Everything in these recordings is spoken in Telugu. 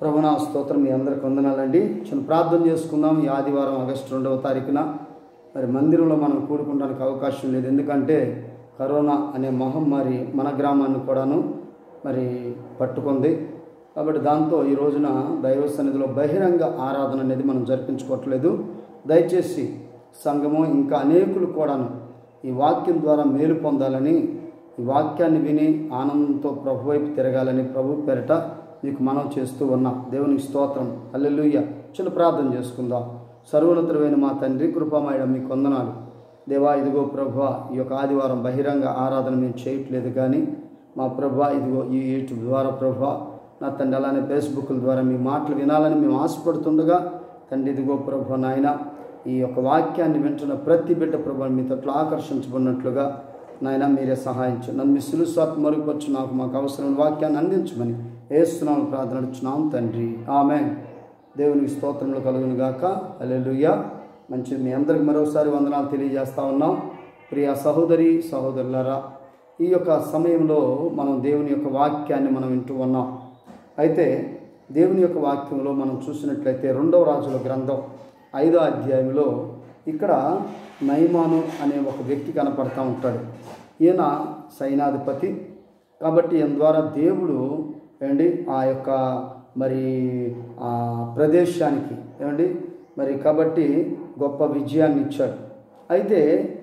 ప్రభునా స్తోత్రం మీ అందరికి వందనాలండి చిన్న ప్రార్థన చేసుకుందాం ఈ ఆదివారం ఆగస్టు రెండవ తారీఖున మరి మందిరంలో మనం కూడుకోవడానికి అవకాశం లేదు ఎందుకంటే కరోనా అనే మహమ్మారి మన గ్రామాన్ని కూడాను మరి పట్టుకుంది కాబట్టి దాంతో ఈ రోజున దైవ సన్నిధిలో బహిరంగ ఆరాధన అనేది మనం జరిపించుకోవట్లేదు దయచేసి సంఘము ఇంకా అనేకులు కూడాను ఈ వాక్యం ద్వారా మేలు పొందాలని ఈ వాక్యాన్ని విని ఆనందంతో ప్రభు వైపు తిరగాలని ప్రభు పెరట మీకు మనం చేస్తూ ఉన్నాం దేవునికి స్తోత్రం అల్లెలుయ్య చిన్న ప్రార్థన చేసుకుందాం సర్వోన్నతుడైన మా తండ్రి కృపామయడం మీకు వందనాలు దేవా ఇదిగో ప్రభు ఈ యొక్క ఆదివారం బహిరంగ ఆరాధన మేము చేయట్లేదు కానీ మా ప్రభు ఇదిగో ఈ యూట్యూబ్ ద్వారా ప్రభు నా తండ్రి అలానే ఫేస్బుక్ల ద్వారా మీ మాటలు వినాలని మేము ఆశపడుతుండగా తండ్రి ఇదిగో ప్రభు నాయన ఈ యొక్క వాక్యాన్ని వింటున్న ప్రతి బిడ్డ ప్రభు మీ తట్లు ఆకర్షించబడినట్లుగా నాయన మీరే సహాయించు నన్ను మీ సులుసాత్ మరుగుపరచు నాకు మాకు అవసరమైన వాక్యాన్ని అందించమని ఏస్తున్నాను ప్రార్థనడుచున్నాం తండ్రి ఆమె దేవునికి స్తోత్రములు కలుగును గాక అల్లెలుయ్య మంచిది మీ అందరికి మరోసారి వందనాలు తెలియజేస్తా ఉన్నాం ప్రియ సహోదరి సహోదరులారా ఈ యొక్క సమయంలో మనం దేవుని యొక్క వాక్యాన్ని మనం వింటూ ఉన్నాం అయితే దేవుని యొక్క వాక్యంలో మనం చూసినట్లయితే రెండవ రాజుల గ్రంథం ఐదో అధ్యాయంలో ఇక్కడ నైమాను అనే ఒక వ్యక్తి కనపడతా ఉంటాడు ఈయన సైనాధిపతి కాబట్టి ఈయన ద్వారా దేవుడు ఏమండి ఆ యొక్క మరి ఆ ప్రదేశానికి ఏమండి మరి కాబట్టి గొప్ప విజయాన్ని ఇచ్చాడు అయితే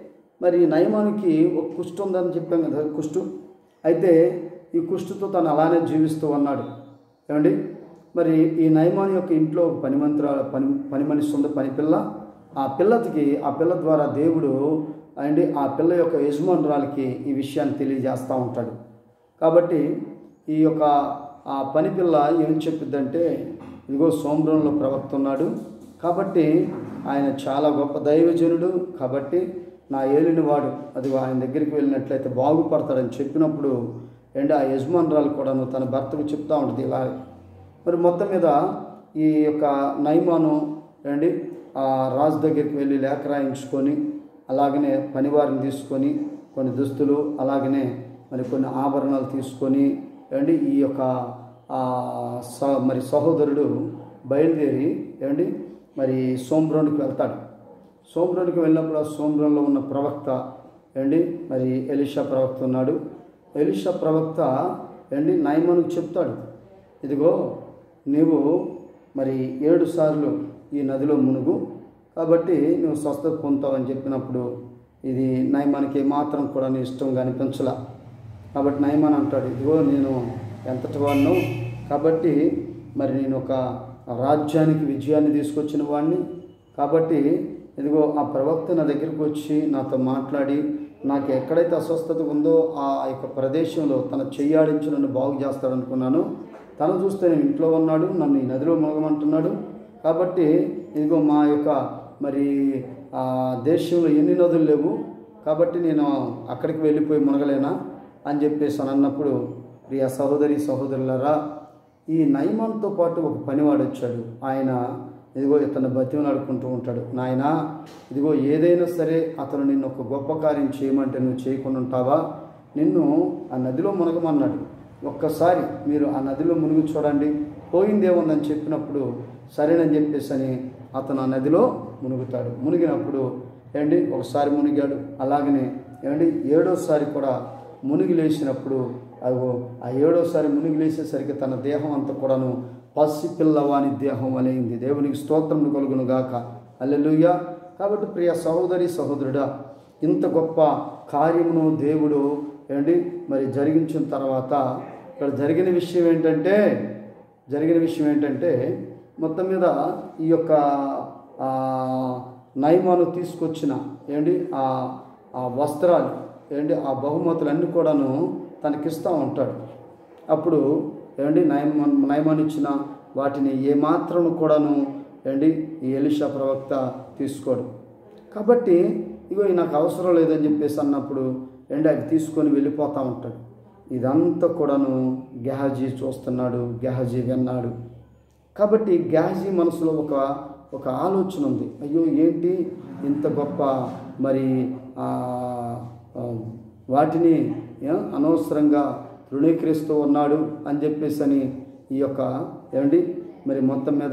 మరి నయమానికి ఒక కుష్టు ఉందని చెప్పాం కదా కుష్టు అయితే ఈ కుష్టుతో తను అలానే జీవిస్తూ ఉన్నాడు ఏమండి మరి ఈ నయమాని యొక్క ఇంట్లో ఒక పని మంత్ర పని పని మనిషి ఉంది పని పిల్ల ఆ పిల్లకి ఆ పిల్ల ద్వారా దేవుడు అండి ఆ పిల్ల యొక్క యజమానురాలకి ఈ విషయాన్ని తెలియజేస్తూ ఉంటాడు కాబట్టి ఈ యొక్క ఆ పని పిల్ల ఏం చెప్పిద్దంటే ఇదిగో సోమరంలో ప్రవక్త ఉన్నాడు కాబట్టి ఆయన చాలా గొప్ప దైవజనుడు కాబట్టి నా ఏలినవాడు అది ఆయన దగ్గరికి వెళ్ళినట్లయితే బాగుపడతాడని చెప్పినప్పుడు అండ్ ఆ యజమానురాలు కూడాను తన భర్తకు చెప్తా ఉంటుంది ఇలా మరి మొత్తం మీద ఈ యొక్క నైమాను అండి ఆ రాజు దగ్గరికి వెళ్ళి లేఖ రాయించుకొని అలాగనే పనివారిని తీసుకొని కొన్ని దుస్తులు అలాగనే మరి కొన్ని ఆభరణాలు తీసుకొని ఏమండి ఈ యొక్క స మరి సహోదరుడు బయలుదేరి ఏమండి మరి సోమ్రోనికి వెళ్తాడు సోమ్రోనికి వెళ్ళినప్పుడు ఆ సోమ్రంలో ఉన్న ప్రవక్త ఏండి మరి ఎలిషా ప్రవక్త ఉన్నాడు ఎలిషా ప్రవక్త ఏండి నయమనుకు చెప్తాడు ఇదిగో నీవు మరి ఏడు సార్లు ఈ నదిలో మునుగు కాబట్టి నువ్వు స్వస్థత పొందుతావని చెప్పినప్పుడు ఇది నయమానికి మాత్రం కూడా నీ ఇష్టంగా అనిపించలా కాబట్టి నయమాన్ అంటాడు ఇదిగో నేను ఎంతటి వాడిను కాబట్టి మరి నేను ఒక రాజ్యానికి విజయాన్ని తీసుకొచ్చిన వాడిని కాబట్టి ఇదిగో ఆ ప్రవక్త నా దగ్గరికి వచ్చి నాతో మాట్లాడి నాకు ఎక్కడైతే అస్వస్థత ఉందో ఆ యొక్క ప్రదేశంలో తన చెయ్యాడించి నన్ను బాగు చేస్తాడనుకున్నాను తను చూస్తే నేను ఇంట్లో ఉన్నాడు నన్ను ఈ నదిలో మునగమంటున్నాడు కాబట్టి ఇదిగో మా యొక్క మరి ఆ దేశంలో ఎన్ని నదులు లేవు కాబట్టి నేను అక్కడికి వెళ్ళిపోయి మునగలేనా అని చెప్పేసి అని అన్నప్పుడు ప్రియ సహోదరి సహోదరులరా ఈ నయమాన్తో పాటు ఒక పనివాడు వచ్చాడు ఆయన ఇదిగో ఇతను బతిమలాడుకుంటూ ఉంటాడు నాయన ఇదిగో ఏదైనా సరే అతను నిన్ను ఒక గొప్ప కార్యం చేయమంటే నువ్వు చేయకుండా ఉంటావా నిన్ను ఆ నదిలో మునగమన్నాడు ఒక్కసారి మీరు ఆ నదిలో మునిగి చూడండి పోయిందేముందని చెప్పినప్పుడు సరేనని చెప్పేసి అని అతను ఆ నదిలో మునుగుతాడు మునిగినప్పుడు ఏంటి ఒకసారి మునిగాడు అలాగనే ఏమండి ఏడోసారి కూడా మునిగి లేచినప్పుడు అగో ఆ ఏడోసారి మునిగి లేచేసరికి తన దేహం అంతా కూడాను పసి పిల్లవాని దేహం అలైంది దేవునికి స్తోత్రములు కలుగును గాక అల్లెలుయ్య కాబట్టి ప్రియ సహోదరి సహోదరుడా ఇంత గొప్ప కార్యమును దేవుడు ఏంటి మరి జరిగించిన తర్వాత ఇక్కడ జరిగిన విషయం ఏంటంటే జరిగిన విషయం ఏంటంటే మొత్తం మీద ఈ యొక్క నయమాను తీసుకొచ్చిన ఏంటి ఆ వస్త్రాలు ఏంటి ఆ బహుమతులు అన్నీ కూడాను తనకిస్తూ ఉంటాడు అప్పుడు ఏమండి నయమ నయమాన్ ఇచ్చిన వాటిని ఏమాత్రం కూడాను ఏంటి ఈ ఎలిషా ప్రవక్త తీసుకోడు కాబట్టి ఇగో నాకు అవసరం లేదని చెప్పేసి అన్నప్పుడు ఏంటి అవి తీసుకొని వెళ్ళిపోతూ ఉంటాడు ఇదంతా కూడాను గెహాజీ చూస్తున్నాడు గెహాజీ విన్నాడు కాబట్టి గెహాజీ మనసులో ఒక ఒక ఆలోచన ఉంది అయ్యో ఏంటి ఇంత గొప్ప మరి వాటిని అనవసరంగా తృణీకరిస్తూ ఉన్నాడు అని చెప్పేసి అని ఈ యొక్క ఏమండి మరి మొత్తం మీద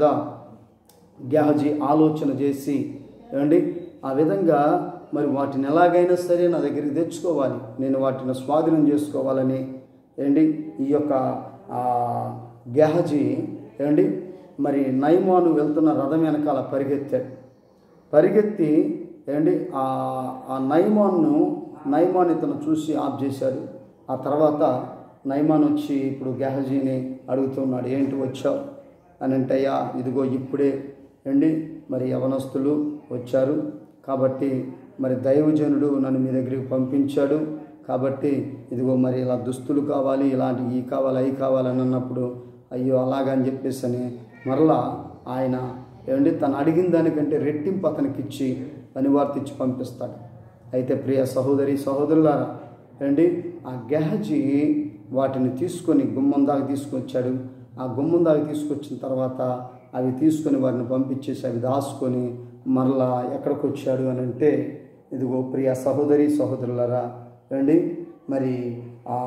గ్యాహజీ ఆలోచన చేసి ఏమండి ఆ విధంగా మరి వాటిని ఎలాగైనా సరే నా దగ్గరికి తెచ్చుకోవాలి నేను వాటిని స్వాధీనం చేసుకోవాలని ఏంటి ఈ యొక్క ఆ, గెహజీ ఏమండి మరి నైమాను వెళ్తున్న రథం వెనకాల పరిగెత్తాడు పరిగెత్తి ఏంటి ఆ ఆ నైమాన్ను నైమాన్ ఇతను చూసి ఆఫ్ చేశాడు ఆ తర్వాత నైమాన్ వచ్చి ఇప్పుడు గెహజీని అడుగుతున్నాడు ఏంటి వచ్చావు అని అంటయ్యా ఇదిగో ఇప్పుడే ఏండి మరి యవనస్తులు వచ్చారు కాబట్టి మరి దైవజనుడు నన్ను మీ దగ్గరికి పంపించాడు కాబట్టి ఇదిగో మరి ఇలా దుస్తులు కావాలి ఇలాంటి ఈ కావాలి అవి కావాలని అన్నప్పుడు అయ్యో అలాగని చెప్పేసి అని మరలా ఆయన ఏమండి తను అడిగిన దానికంటే రెట్టింపు అతనికి ఇచ్చి పనివార్త ఇచ్చి పంపిస్తాడు అయితే ప్రియ సహోదరి సహోదరులారా ఏమండి ఆ గెహజీ వాటిని తీసుకొని గుమ్మం దాకా తీసుకొచ్చాడు ఆ గుమ్మం దాకా తీసుకొచ్చిన తర్వాత అవి తీసుకొని వారిని పంపించేసి అవి దాచుకొని మరలా ఎక్కడికి వచ్చాడు అని అంటే ఇదిగో ప్రియ సహోదరి సహోదరులరా ఏమండి మరి ఆ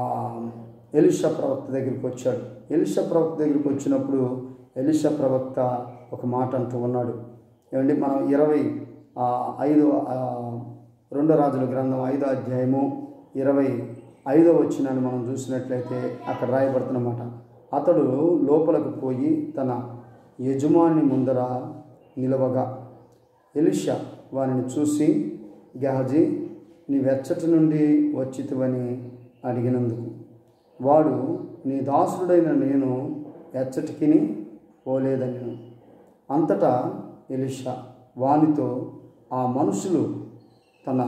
ఎలిషా ప్రవక్త దగ్గరికి వచ్చాడు ఎలిషా ప్రవక్త దగ్గరికి వచ్చినప్పుడు ఎలిషా ప్రవక్త ఒక మాట అంటూ ఉన్నాడు ఏమండి మనం ఇరవై ఆ, ఐదు ఆ, రెండో రాజుల గ్రంథం ఐదో అధ్యాయము ఇరవై ఐదో వచ్చినాన్ని మనం చూసినట్లయితే అక్కడ రాయబడుతున్నమాట అతడు లోపలకు పోయి తన యజమాని ముందర నిలవగా ఎలిషా వారిని చూసి గహజీ నీ వెచ్చటి నుండి వచ్చితివని అడిగినందుకు వాడు నీ దాసుడైన నేను ఎచ్చటికిని పోలేదని అంతటా ఎలిషా వానితో ఆ మనుషులు తన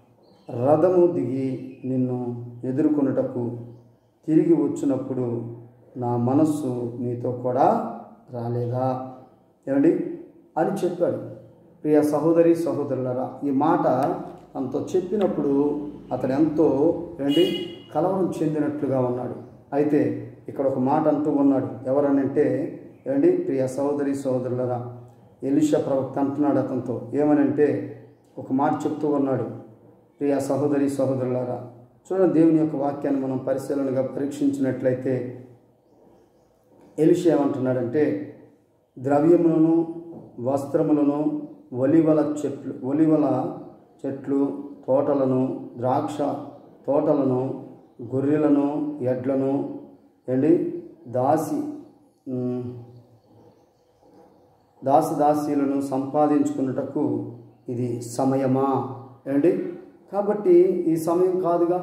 రథము దిగి నిన్ను ఎదుర్కొనుటకు తిరిగి వచ్చినప్పుడు నా మనస్సు నీతో కూడా రాలేదా ఏమండి అని చెప్పాడు ప్రియ సహోదరి సహోదరులరా ఈ మాట అంత చెప్పినప్పుడు అతడు ఎంతో ఏమండి కలవరం చెందినట్లుగా ఉన్నాడు అయితే ఇక్కడ ఒక మాట అంటూ ఉన్నాడు ఎవరనంటే ఏమండి ప్రియ సహోదరి సహోదరులరా ఎలిషా ప్రవక్త అంటున్నాడు అతనితో ఏమనంటే ఒక మాట చెప్తూ ఉన్నాడు ప్రియ సహోదరి సహోదరులారా చూడండి దేవుని యొక్క వాక్యాన్ని మనం పరిశీలనగా పరీక్షించినట్లయితే ఎలిషా ఏమంటున్నాడంటే ద్రవ్యములను వస్త్రములను ఒలివల చెట్లు ఒలివల చెట్లు తోటలను ద్రాక్ష తోటలను గొర్రెలను ఎడ్లను ఏండి దాసి ఉమ్, దాసదాసీలను సంపాదించుకున్నటకు ఇది సమయమా ఏమండి కాబట్టి ఈ సమయం కాదుగా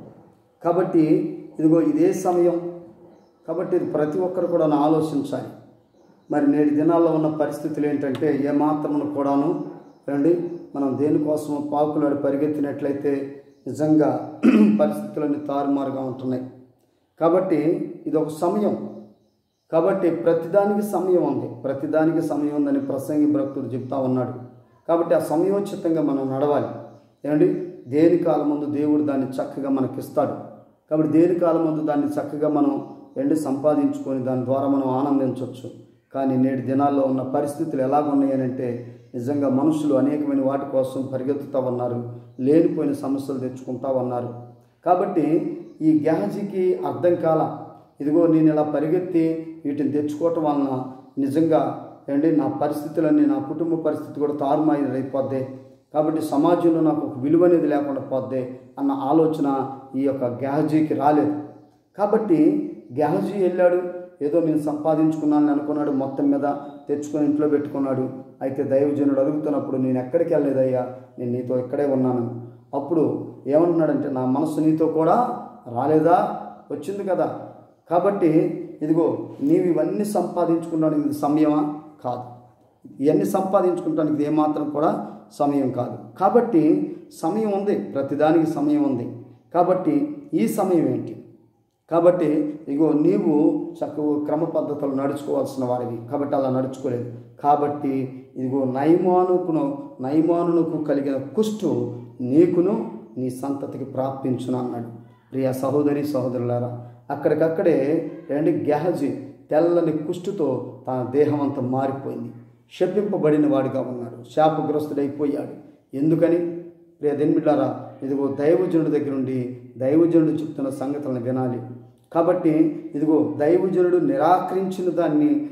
కాబట్టి ఇదిగో ఇదే సమయం కాబట్టి ఇది ప్రతి ఒక్కరు కూడా ఆలోచించాలి మరి నేటి దినాల్లో ఉన్న పరిస్థితులు ఏంటంటే ఏమాత్రమును కూడాను రండి మనం దేనికోసం పాకులాడి పరిగెత్తినట్లయితే నిజంగా పరిస్థితులన్నీ తారుమారుగా ఉంటున్నాయి కాబట్టి ఇది ఒక సమయం కాబట్టి ప్రతిదానికి సమయం ఉంది ప్రతిదానికి సమయం ఉందని ప్రసంగి భక్తుడు చెప్తా ఉన్నాడు కాబట్టి ఆ సమయోచితంగా మనం నడవాలి ఏమండి దేని కాలం ముందు దేవుడు దాన్ని చక్కగా మనకిస్తాడు కాబట్టి దేని కాలం ముందు దాన్ని చక్కగా మనం ఎండి సంపాదించుకొని దాని ద్వారా మనం ఆనందించవచ్చు కానీ నేటి దినాల్లో ఉన్న పరిస్థితులు ఎలాగున్నాయనంటే నిజంగా మనుషులు అనేకమైన వాటి కోసం పరిగెత్తుతూ ఉన్నారు లేనిపోయిన సమస్యలు తెచ్చుకుంటా ఉన్నారు కాబట్టి ఈ గ్యాహజీకి అర్థం కాల ఇదిగో నేను ఇలా పరిగెత్తి వీటిని తెచ్చుకోవటం వలన నిజంగా ఏంటి నా పరిస్థితులన్నీ నా కుటుంబ పరిస్థితి కూడా తారుమాయి అయిపోద్ది కాబట్టి సమాజంలో నాకు ఒక విలువ అనేది లేకుండా పోద్ది అన్న ఆలోచన ఈ యొక్క గ్యాహజీకి రాలేదు కాబట్టి గ్యాహజీ వెళ్ళాడు ఏదో నేను సంపాదించుకున్నాను అనుకున్నాడు మొత్తం మీద తెచ్చుకొని ఇంట్లో పెట్టుకున్నాడు అయితే దైవజనుడు అడుగుతున్నప్పుడు నేను ఎక్కడికి వెళ్ళలేదయ్యా నేను నీతో ఇక్కడే ఉన్నాను అప్పుడు ఏమంటున్నాడంటే నా మనసు నీతో కూడా రాలేదా వచ్చింది కదా కాబట్టి ఇదిగో నీవు ఇవన్నీ సంపాదించుకున్నానికి ఇది సమయమా కాదు ఇవన్నీ సంపాదించుకుంటానికి ఇది ఏమాత్రం కూడా సమయం కాదు కాబట్టి సమయం ఉంది ప్రతిదానికి సమయం ఉంది కాబట్టి ఈ సమయం ఏంటి కాబట్టి ఇగో నీవు చక్కగా క్రమ పద్ధతులు నడుచుకోవాల్సిన వాడివి కాబట్టి అలా నడుచుకోలేదు కాబట్టి ఇదిగో నైమానుకును నైమానునకు కలిగిన కుష్టు నీకును నీ సంతతికి ప్రాప్తించును అన్నాడు ప్రియ సహోదరి సహోదరులారా అక్కడికక్కడే రెండు గెహజీ తెల్లని కుష్టుతో తన దేహం అంతా మారిపోయింది శపింపబడిన వాడిగా ఉన్నాడు శాపగ్రస్తుడైపోయాడు ఎందుకని ప్రియ దెన్బిడ్డారా ఇదిగో దైవజనుడి దగ్గర నుండి దైవజనుడు చెప్తున్న సంగతులను వినాలి కాబట్టి ఇదిగో దైవజనుడు నిరాకరించిన దాన్ని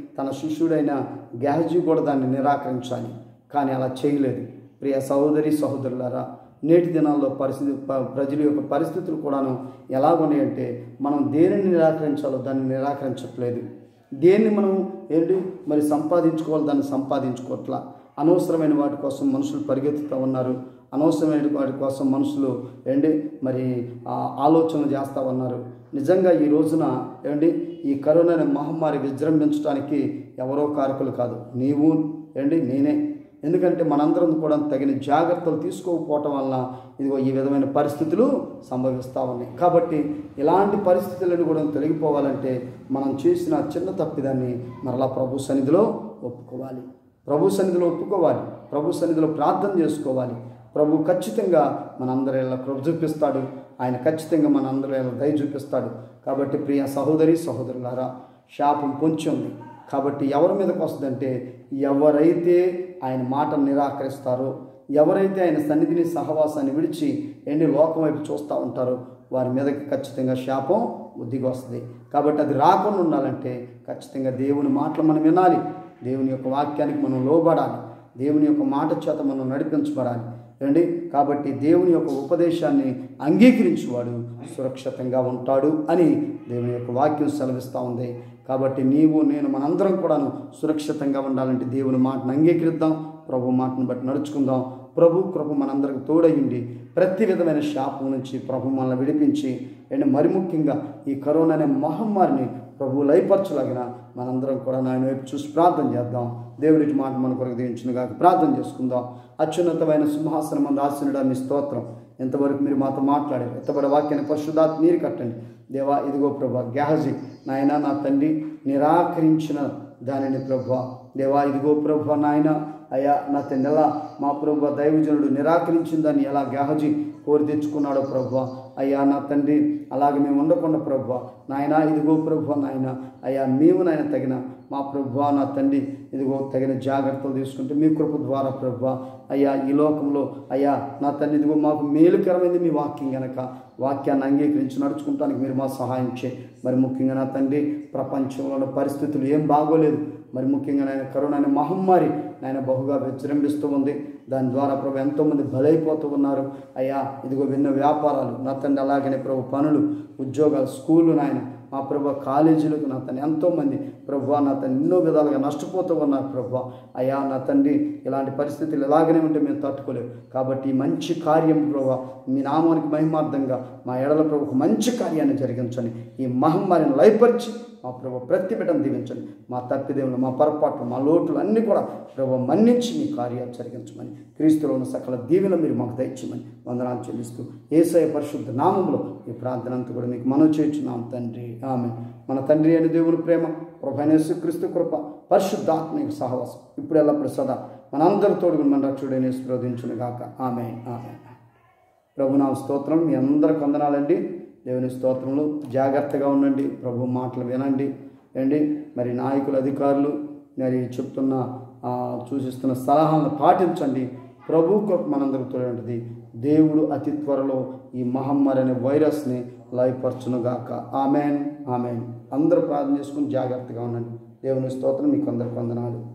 తన శిష్యుడైన గ్యాహజీ కూడా దాన్ని నిరాకరించాలి కానీ అలా చేయలేదు ప్రియ సహోదరి సహోదరులారా నేటి దినాల్లో పరిస్థితి ప- ప్రజల యొక్క పరిస్థితులు కూడాను ఎలా ఉన్నాయంటే మనం దేనిని నిరాకరించాలో దాన్ని నిరాకరించట్లేదు దేన్ని మనం ఏంటి మరి సంపాదించుకోవాలి దాన్ని సంపాదించుకోవట్లా అనవసరమైన వాటి కోసం మనుషులు పరిగెత్తుతూ ఉన్నారు అనవసరమైన వాటి కోసం మనుషులు ఏంటి మరి ఆ, ఆలోచనలు చేస్తూ ఉన్నారు నిజంగా ఈ రోజున ఏంటి ఈ కరోనా అనే మహమ్మారి విజృంభించడానికి ఎవరో కారకులు కాదు నీవు ఏంటి నేనే ఎందుకంటే మనందరం కూడా తగిన జాగ్రత్తలు తీసుకోకపోవటం వలన ఇదిగో ఈ విధమైన పరిస్థితులు సంభవిస్తూ ఉన్నాయి కాబట్టి ఇలాంటి పరిస్థితులను కూడా తొలగిపోవాలంటే మనం చేసిన చిన్న తప్పిదాన్ని మరలా ప్రభు సన్నిధిలో ఒప్పుకోవాలి ప్రభు సన్నిధిలో ఒప్పుకోవాలి ప్రభు సన్నిధిలో ప్రార్థన చేసుకోవాలి ప్రభు ఖచ్చితంగా మనందరి ఇలా కృప చూపిస్తాడు ఆయన ఖచ్చితంగా మనందరి ఇలా దయ చూపిస్తాడు కాబట్టి ప్రియ సహోదరి సహోదరులారా శాపం పొంచి ఉంది కాబట్టి ఎవరి మీదకి వస్తుందంటే ఎవరైతే ఆయన మాట నిరాకరిస్తారో ఎవరైతే ఆయన సన్నిధిని సహవాసాన్ని విడిచి ఎండి లోకం వైపు చూస్తూ ఉంటారో వారి మీదకి ఖచ్చితంగా శాపం బుద్ధిగా వస్తుంది కాబట్టి అది రాకుండా ఉండాలంటే ఖచ్చితంగా దేవుని మాటలు మనం వినాలి దేవుని యొక్క వాక్యానికి మనం లోబడాలి దేవుని యొక్క మాట చేత మనం నడిపించబడాలి ఏమండి కాబట్టి దేవుని యొక్క ఉపదేశాన్ని అంగీకరించేవాడు సురక్షితంగా ఉంటాడు అని దేవుని యొక్క వాక్యం సెలవిస్తూ ఉంది కాబట్టి నీవు నేను మనందరం కూడాను సురక్షితంగా ఉండాలంటే దేవుని మాటను అంగీకరిద్దాం ప్రభు మాటను బట్టి నడుచుకుందాం ప్రభు కృప మనందరికి తోడయిండి ప్రతి విధమైన శాపం నుంచి ప్రభు మనల్ని విడిపించి అండ్ మరి ముఖ్యంగా ఈ కరోనా అనే మహమ్మారిని ప్రభు లయపరచలాగిన మనందరం కూడా ఆయన వైపు చూసి ప్రార్థన చేద్దాం దేవుడి మాట మన కొరకు దీవించిన ప్రార్థన చేసుకుందాం అత్యున్నతమైన సింహాసనం మంది ఆశనుడా మీ స్తోత్రం ఎంతవరకు మీరు మాతో మాట్లాడారు ఎత్తబడి వాక్యాన్ని పరిశుద్ధాత్మ నీరు కట్టండి దేవా ఇదిగో ప్రభా గ్యాహజీ నాయన నా తండ్రి నిరాకరించిన దానిని ప్రభా దేవా ఇదిగో ప్రభా నాయన అయ్యా నా తండ్రి ఎలా మా ప్రభు దైవజనుడు నిరాకరించిన దాన్ని ఎలా గ్యాహజీ కోరి తెచ్చుకున్నాడో ప్రభా అయ్యా నా తండ్రి అలాగే మేము ఉండకుండా ప్రభు నాయన ఇదిగో ప్రభు నాయన అయ్యా మేము నాయన తగిన మా ప్రభు నా తండ్రి ఇదిగో తగిన జాగ్రత్తలు తీసుకుంటే మీ కృప ద్వారా ప్రభు అయ్యా ఈ లోకంలో అయ్యా నా తండ్రి ఇదిగో మాకు మేలుకరమైంది మీ వాక్యం గనక వాక్యాన్ని అంగీకరించి నడుచుకుంటానికి మీరు మా సహాయం చేయి మరి ముఖ్యంగా నా తండ్రి ప్రపంచంలో ఉన్న పరిస్థితులు ఏం బాగోలేదు మరి ముఖ్యంగా నాయన కరోనా అనే మహమ్మారి నాయన బహుగా విజృంభిస్తూ ఉంది దాని ద్వారా ప్రభు ఎంతోమంది బలైపోతూ ఉన్నారు అయ్యా ఇదిగో ఎన్నో వ్యాపారాలు నా తండ్రి అలాగనే ప్రభు పనులు ఉద్యోగాలు స్కూళ్ళు నాయన మా ప్రభు కాలేజీలకు నా తండ్రి ఎంతోమంది ప్రభు నా తండ్రి ఎన్నో విధాలుగా నష్టపోతూ ఉన్నారు ప్రభు అయ్యా నా తండ్రి ఇలాంటి పరిస్థితులు ఎలాగనే ఉంటే మేము తట్టుకోలేము కాబట్టి ఈ మంచి కార్యం ప్రభు మీ నామానికి మహిమార్థంగా మా ఎడల ప్రభుకు మంచి కార్యాన్ని జరిగించండి ఈ మహమ్మారిని లయపరిచి మా ప్రభు ప్రతి బిడ్డను దీవించండి మా తప్పిదేవులు మా పొరపాట్లు మా లోటులు అన్నీ కూడా ప్రభు మన్నించి మీ కార్యాలు జరిగించమని క్రీస్తులో ఉన్న సకల దీవెన మీరు మాకు దయచేయమని వందనాలు చెల్లిస్తూ ఏసయ పరిశుద్ధ నామంలో ఈ ప్రార్థన అంతా కూడా మీకు మనం చేర్చున్నాం తండ్రి ఆమె మన తండ్రి అయిన దేవుని ప్రేమ ప్రభనేసు క్రీస్తు కృప పరిశుద్ధాత్మిక సహవాసం ఇప్పుడు ఎల్లప్పుడు సదా మనందరి తోడుగు మన రక్షుడైన స్ప్రోధించును గాక ఆమె ఆమె ప్రభు నా స్తోత్రం మీ అందరికి వందనాలండి దేవుని స్తోత్రంలో జాగ్రత్తగా ఉండండి ప్రభు మాటలు వినండి ఏండి మరి నాయకులు అధికారులు మరి చెప్తున్న ఆ, సూచిస్తున్న సలహాలను పాటించండి ప్రభు కృప మనందరికి తోడండి దేవుడు అతి త్వరలో ఈ మహమ్మారి అనే వైరస్ని లయపరచునుగాక ఆమెన్ ఆమెన్ అందరూ ప్రార్థన చేసుకుని జాగ్రత్తగా ఉండండి దేవుని స్తోత్రం మీకు అందరికి వందనాలు